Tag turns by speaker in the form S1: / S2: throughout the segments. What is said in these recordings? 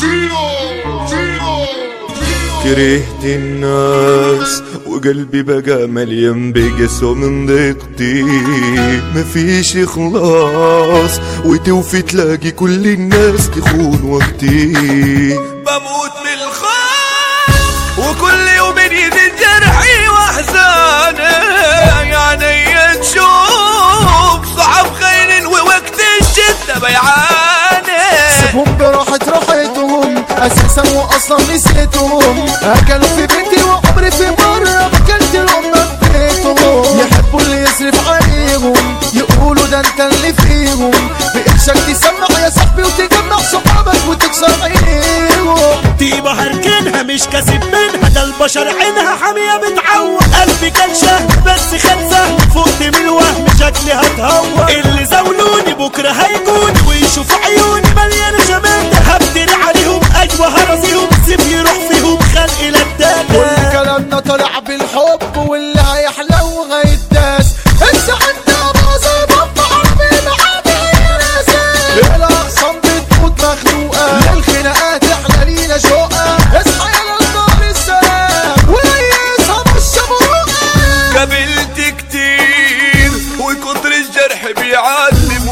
S1: كرهت الناس وقلبي بقى مليان بقسوة من ضيقتي مفيش إخلاص وتوفي تلاقي كل الناس تخون وقتي
S2: بموت من الخوف وكل يوم يزيد جرحي واحزاني يعني تشوف صعب خير ووقت الشدة بيعاني
S3: سيبهم براحة راحتهم اساسا واصلا نسيتهم اكلوا في بيتي وعمري في مرة اكلت لهم بيتهم يحبوا اللي يصرف عليهم يقولوا ده انت اللي فيهم بإيشك تسمع يا صاحبي وتجمع صحابك وتكسر عينيهم
S4: طيبة هركنها مش كاسب منها ده البشر عينها حامية بتعوق قلبي كان شهر بس خمسة فقت من الوهم شكلي هتهوى اللي زولوني بكرة هيجوني ويشوفوا عيوني مليانة شماتة هبتري عليهم أيوة هرزيهم سيب يروح فيهم خلق
S3: كل
S4: للداتا
S3: كلامنا طالع بالحب واللي هيحلو هيداس انت انت باظة بابا عربي معادي يا ناسي الاقسام بتموت مخنوقة الخناقات احنا لينا شقة اصحى يا للنار السلام وليسها مش شبروقة
S2: قابلت كتير وكتر الجرح بيعلم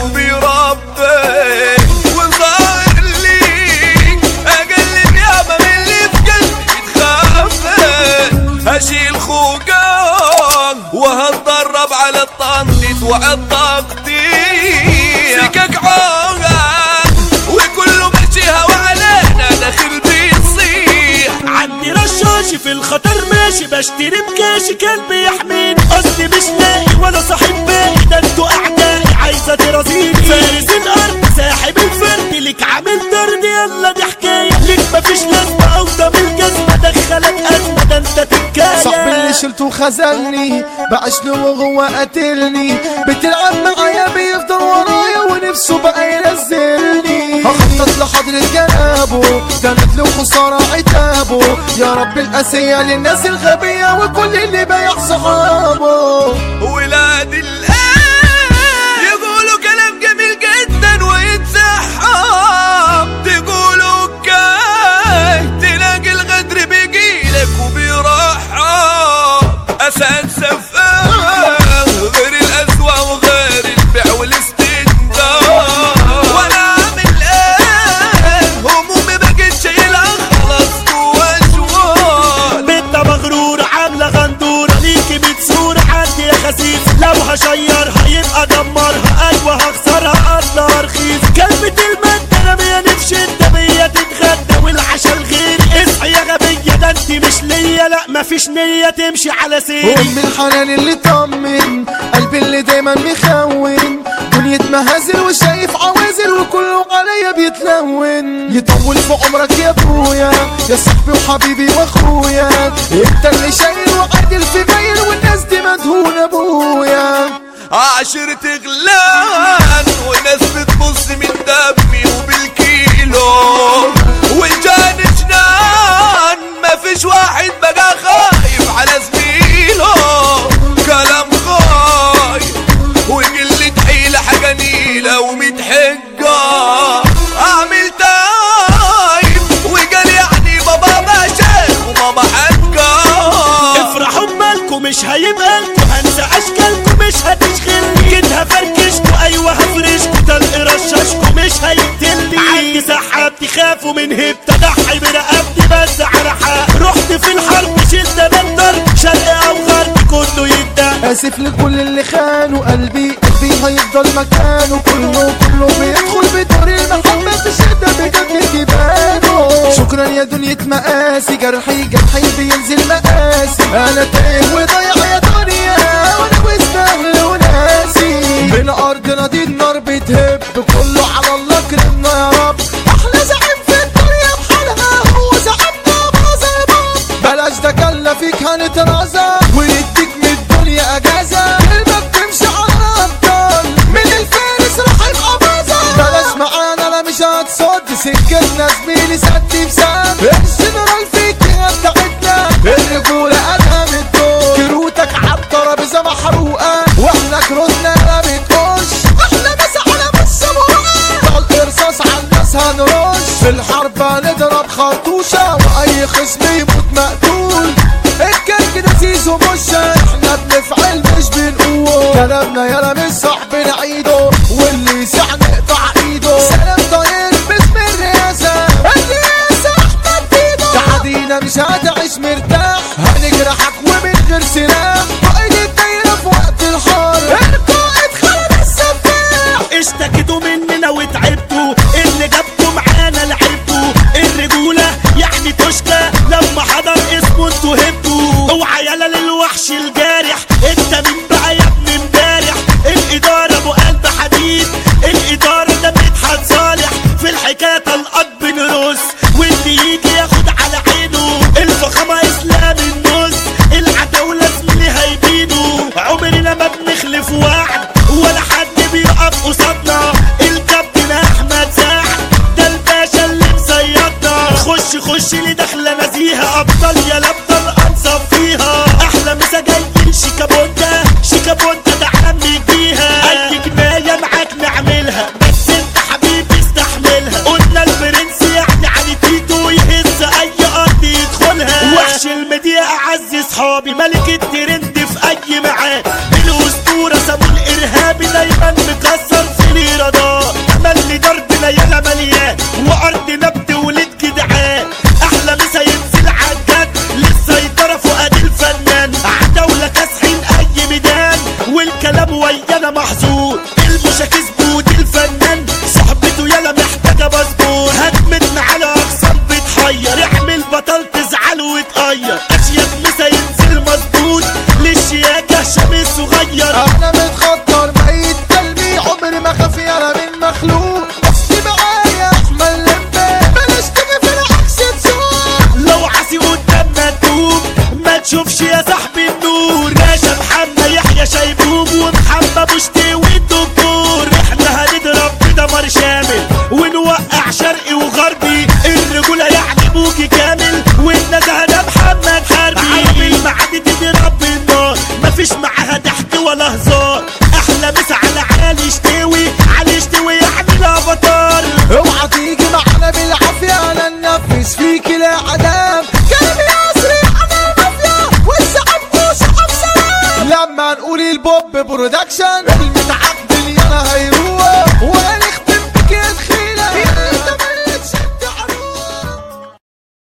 S2: وبيربي وظهر لي اقلب ياما من اللي في قلبي يتخفى هشيل خوقان وهتدرب على الطنط وعلى طاقتي سكك عوقان وكله ماشيها وعلينا داخل بيصيح
S4: عندي رشاشي في الخطر ماشي بشتري بكاشي كلبي يحميني قصدي مش لاقي ولا صاحب باقي ده انتوا اعدائي عايزه ترازيني فارس الارض ساحب الفرد ليك عامل درد يلا دي حكايه ليك مفيش لازمه او طب الجزمه دخلك ازمه ده انت
S3: صاحبي اللي
S4: تتكاية
S3: شلته خذلني بعشني وهو قتلني بتلعب معايا بيفضل ورايا ونفسه بقى ينزلني هخطط لحضرة جنابه كانت له خسارة عتابه يا رب القاسية للناس الغبية وكل اللي بايع صحابه
S2: ولاد الآن يقولوا كلام جميل جدا ويتسحب تقولوا كاي تلاقي الغدر بيجيلك وبيرحب أسد سفاح غير الأسوأ وغير البيع والاستنجاب وأنا عامل إيه همومي بقيت شايلها خلاص جوا جوال
S4: بنت مغرورة عاملة غندورة ليكي متسورة عندي يا خسيس لو هشيرها يبقى دمرها ايوه هخسرها اصلها رخيص كلمة المادة رمية نفش الدمية تتغدى والعشا الغير اصحي يا غبية ده انت مش ليا لا مفيش نية تمشي على سيري
S3: أم الحنان اللي طمن قلبي اللي دايما مخون دنيا مهازل وشايف عوازل وكله عليا بيتلون يطول في عمرك يا ابويا يا صاحبي وحبيبي واخويا انت اللي شايل وعادل في ميل والناس دي مدهونة ابويا
S2: عشرة غلان وناس بتبص من دمي وبالكيلو والجان جنان مفيش واحد بقى خايف على زميله كلام خايف وقلة حيلة حاجة نيلة ومتحجة اعمل تايم وقال يعني بابا ما شيخ وماما حجة
S4: افرحوا بمالكم مش هيبقى لكم هنسى اشكالكم مش هتشغلني كده هفركشكوا ايوه هفرشكوا طلق رشاشكوا مش هيقتلني عندي سحابتي خافوا من هبت اضحي برقبتي بس على حق رحت في الحرب شلت بندر شرق او غرب كله يبدا
S3: اسف لكل اللي خانوا قلبي قلبي هيفضل مكانه كله كله بيدخل بطريق المحبة في الشدة بجد جبانه شكرا يا دنيا مقاسي جرحي جرحي بينزل مقاسي انا تايه وضايع يا دنيا وانا وسط اهل وناسي من ارضنا دي النار بتهب كله على الله كرمنا يا رب احلى زعيم في الدنيا بحالها هو زعيمنا بازا بلاش ده كلا فيك هنترازى ونديك من الدنيا اجازه كلمه بتمشي على الابطال من الفارس راح يبقى بازا بلاش معانا انا مش هتصد سكتنا زميلي سد بسام الجنرال فيك بتاعتنا الرجوله ادهم الدور كروتك عالترابيزه محروقه واحنا كروتنا لا بتقش احنا مسا على بس طلق رصاص على الناس هنرش في الحرب هنضرب خرطوشة واي خصم يموت مقتول الكيك ده سيزو مش احنا بنفعل مش بنقول كلامنا يلا مش صح بنعيده واللي يسع نقطع ايده سلام طاير باسم الرئاسة الرئاسة احمد ديدو تعدينا مش هتعيش مرتاح هنجرحك ومن غير سلاح قائد الدايرة في وقت الحار القائد خالد السفاح
S4: اشتكيتوا مننا وتعبتوا اللي جابكم معانا لعبتوا الرجولة يعني تشكى لما حضر اسمه انتوا هبتوا اوعى يالا للوحش الجارح انت مين بقى يا ابن امبارح الادارة ابو قلب حديد الادارة ده مدحت صالح في الحكاية طلقات بنرص واللي يجي ياخد على عينه الفخامة اسلام النص العتاولة زميلي هيبينوا عمرنا ما بنخلف وعد ولا حد بيقف قصادنا الكابتن احمد سعد ده الباشا اللي مصيدنا خش خش لي داخله نزيهه ابطال يا الابطال انصف فيها احلى مسا جايين شيكابونتا شيكابونتا ده عمي بيها اي كمايه معاك نعملها بس انت حبيبي استحملها قلنا البرنس يعني علي تيتو يهز اي ارض يدخلها وحش الميديا اعز اصحابي ملك الترند في اي ميعاد الاسطوره سابوا الارهابي دايما مكسر في الايرادات امل ضربنا يالا مليان وارض نبت ولد جدعان احلى مسا ينزل عالجد للسيطره فؤاد الفنان عداوله كاسحين اي ميدان والكلام ويانا محظور المشاكس بود الفنان صحبته يالا محتاجه باسبور هتمتنا على اقسام بتحير اعمل بطل تزعل وتقير اشياء مسا ينزل مظبوط للشياكه هشام الصغير
S3: انا متخطر ميت قلبي عمري ما خاف يالا من مخلوق اصلي معايا احمل لمبه بلاش تيجي في العكس تزور
S4: لو عاسي قدامنا تدوب ما تشوفش يا صاحبي النور باشا محمد يحيى شيبوب ومحمد بوشتي والدكتور احنا هنضرب بدمر شامل ونوقع شرقي وغربي الرجولة يعني بوكي كامل والنزهة ده محمد حربي عربي المعادي تضرب النار مفيش معاها ضحك ولا هزار احلى مسا على علي يشتوي علي يشتوي يعني الافاتار
S3: اوعى تيجي معانا بالعافيه انا ننفذ فيك الاعدام كلامي اسري انا المافيا والزعم وشعب سلام لما نقول البوب برودكشن